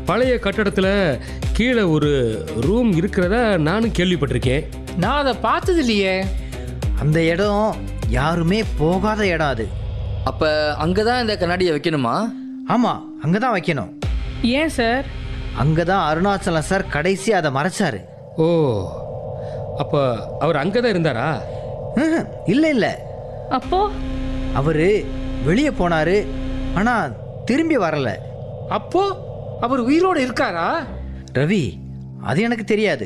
பழைய கட்டடத்தில் கீழே ஒரு ரூம் இருக்கிறதா நானும் கேள்விப்பட்டிருக்கேன் நான் அதை பார்த்தது இல்லையே அந்த இடம் யாருமே போகாத இடம் அது அப்ப அங்கதான் இந்த கண்ணாடியை வைக்கணுமா ஆமாம் அங்கே தான் வைக்கணும் ஏன் சார் அங்கே தான் அருணாச்சலம் சார் கடைசி அதை மறைச்சாரு ஓ அப்போ அவர் அங்கே தான் இருந்தாரா இல்லை இல்லை அப்போ அவர் வெளியே போனார் ஆனால் திரும்பி வரல அப்போ அவர் உயிரோடு இருக்காரா ரவி அது எனக்கு தெரியாது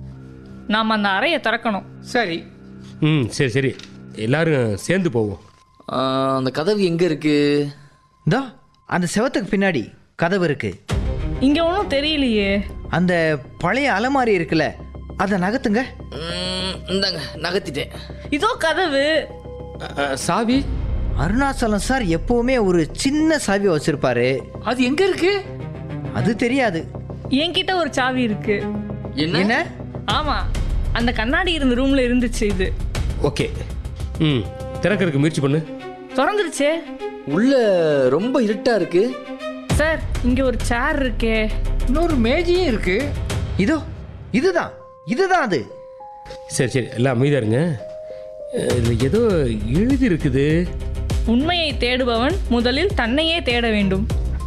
நாம் அந்த அறையை திறக்கணும் சரி ம் சரி சரி எல்லாரும் சேர்ந்து போவோம் ஆ, அந்த கதவு எங்க இருக்கு இந்தா அந்த செவத்துக்கு பின்னாடி கதவு இருக்கு இங்கே ஒன்றும் தெரியலையே அந்த பழைய அலமாரி இருக்குல்ல அதை நகர்த்துங்க ம், இந்தாங்க நகர்த்திட்டேன் இதோ கதவு அ, அ, சாவி அருணாச்சலம் சார் எப்பவுமே ஒரு சின்ன சாவி வச்சிருப்பாரு அது எங்க இருக்கு அது தெரியாது என்கிட்ட ஒரு சாவி இருக்கு என்ன என்ன ஆமாம் அந்த கண்ணாடி இருந்த ரூமில் இருந்துச்சு இது ஓகே ம் திறக்கிறதுக்கு முயற்சி பண்ணு திறந்துருச்சே உள்ள ரொம்ப இருட்டா இருக்கு சார் இங்கே ஒரு சேர் இருக்கே இன்னொரு மேஜையும் இருக்கு இதோ இதுதான் இதுதான் அது சரி சரி எல்லாம் அமைதியா இருங்க இதில் ஏதோ எழுதி இருக்குது உண்மையை தேடுபவன் முதலில் தன்னையே தேட வேண்டும்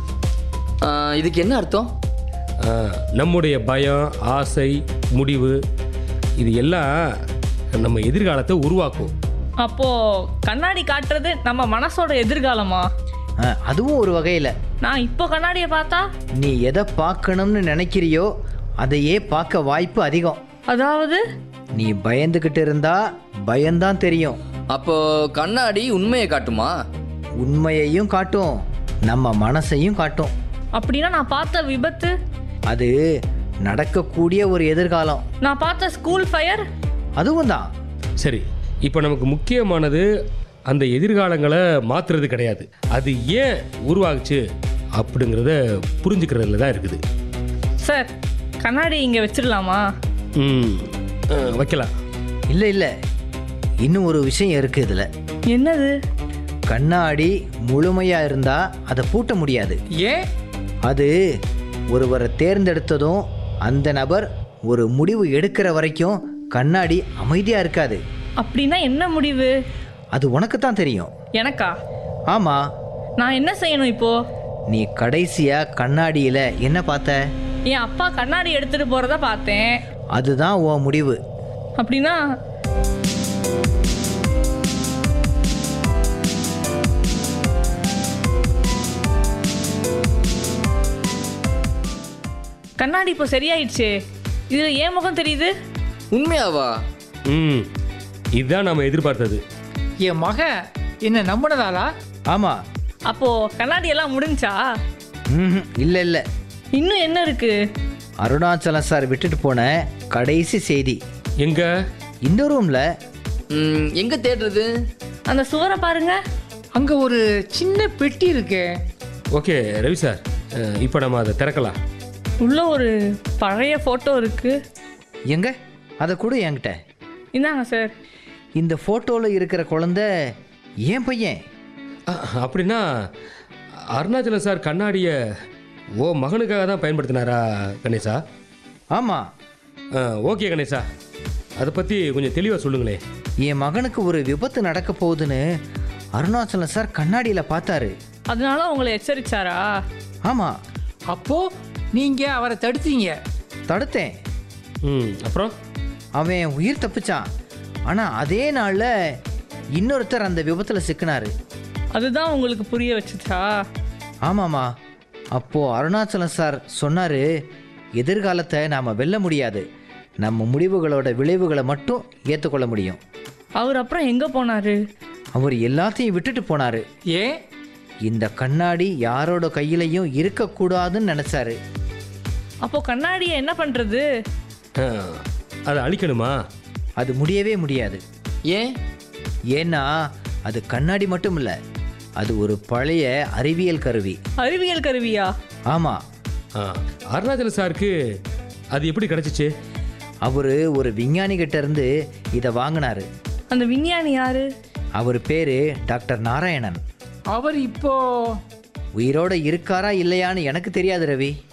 ஆ, இதுக்கு என்ன அர்த்தம் ஆ, நம்முடைய பயம் ஆசை முடிவு இது எல்லாம் நம்ம எதிர்காலத்தை உருவாக்கும் அப்போ கண்ணாடி காட்டுறது நம்ம மனசோட எதிர்காலமா ஆ, அதுவும் ஒரு வகையில் நான் இப்போ கண்ணாடியை பார்த்தா நீ எதை பார்க்கணும்னு நினைக்கிறியோ அதையே பார்க்க வாய்ப்பு அதிகம் அதாவது நீ பயந்துக்கிட்டு இருந்தா பயம்தான் தெரியும் அப்போ கண்ணாடி உண்மையை காட்டுமா உண்மையையும் காட்டும் நம்ம மனசையும் காட்டும் அப்படின்னா நான் பார்த்த விபத்து அது நடக்கக்கூடிய ஒரு எதிர்காலம் நான் பார்த்த ஸ்கூல் ஃபயர் அதுவும் தான் சரி இப்போ நமக்கு முக்கியமானது அந்த எதிர்காலங்களை மாற்றுறது கிடையாது அது ஏன் உருவாகுச்சு அப்படிங்கிறத புரிஞ்சுக்கிறதுல தான் இருக்குது சார் கண்ணாடி இங்கே வச்சிடலாமா ம் ஆ, வைக்கலாம் இல்லை இல்லை இன்னும் ஒரு விஷயம் இருக்குது இதில் என்னது கண்ணாடி முழுமையாக இருந்தால் அதை பூட்ட முடியாது ஏன் அது ஒருவரை தேர்ந்தெடுத்ததும் அந்த நபர் ஒரு முடிவு எடுக்கிற வரைக்கும் கண்ணாடி அமைதியாக இருக்காது அப்படின்னா என்ன முடிவு அது உனக்கு தான் தெரியும் எனக்கா ஆமாம் நான் என்ன செய்யணும் இப்போ நீ கடைசியாக கண்ணாடியில் என்ன பார்த்த என் அப்பா கண்ணாடி எடுத்துட்டு போறத பார்த்தேன் அதுதான் உன் முடிவு அப்படின்னா கண்ணாடி இப்போ சரியாயிடுச்சே இதுல ஏன் முகம் தெரியுது உண்மையாவா ம் இதுதான் நம்ம எதிர்பார்த்தது என் மகன் என்ன நம்பினதாலா ஆமாம் அப்போ கண்ணாடி எல்லாம் முடிஞ்சா ம் இல்லை இல்லை இன்னும் என்ன இருக்கு அருணாச்சலம் சார் விட்டுட்டு போன கடைசி செய்தி எங்க இந்த ரூமில் ம், எங்க தேடுறது அந்த சுவரை பாருங்க அங்க ஒரு சின்ன பெட்டி இருக்கே ஓகே ரவி சார் இப்போ நம்ம அதை திறக்கலாம் உள்ள ஒரு பழைய போட்டோ இருக்கு எங்க அதை கூட என்கிட்ட இந்தாங்க சார் இந்த ஃபோட்டோவில் இருக்கிற குழந்தை ஏன் பையன் அ, அப்படின்னா அருணாச்சலம் சார் கண்ணாடியை ஓ மகனுக்காக தான் பயன்படுத்தினாரா கணேசா ஆமாம் ஆ, ஓகே கணேசா அதை பற்றி கொஞ்சம் தெளிவாக சொல்லுங்களே என் மகனுக்கு ஒரு விபத்து நடக்க போகுதுன்னு அருணாச்சலம் சார் கண்ணாடியில் பார்த்தாரு அதனால உங்களை எச்சரிச்சாரா ஆமாம் அப்போ நீங்க அவரை தடுத்தீங்க தடுத்தேன் ம் அப்புறம் அவன் உயிர் தப்பிச்சான் ஆனால் அதே நாளில் இன்னொருத்தர் அந்த விபத்தில் சிக்கினாரு அதுதான் உங்களுக்கு புரிய வச்சுச்சா ஆமாம்மா அப்போது அருணாச்சலம் சார் சொன்னார் எதிர்காலத்தை நாம் வெல்ல முடியாது நம்ம முடிவுகளோட விளைவுகளை மட்டும் ஏற்றுக்கொள்ள முடியும் அவர் அப்புறம் எங்க போனாரு அவர் எல்லாத்தையும் விட்டுட்டு போனார் ஏன் இந்த கண்ணாடி யாரோட கையிலையும் இருக்கக்கூடாதுன்னு நினச்சாரு அப்போ கண்ணாடியை என்ன பண்றது ஆ, அதை அழிக்கணுமா அது முடியவே முடியாது ஏன் ஏன்னா அது கண்ணாடி மட்டும் இல்லை அது ஒரு பழைய அறிவியல் கருவி அறிவியல் கருவியா ஆமாம் ஆ, அருணாச்சலம் சாருக்கு அது எப்படி கிடச்சிச்சு அவர் ஒரு விஞ்ஞானிகிட்ட இருந்து இதை வாங்கினாரு அந்த விஞ்ஞானி யாரு அவர் பேர் டாக்டர் நாராயணன் அவர் இப்போ உயிரோட இருக்காரா இல்லையான்னு எனக்கு தெரியாது ரவி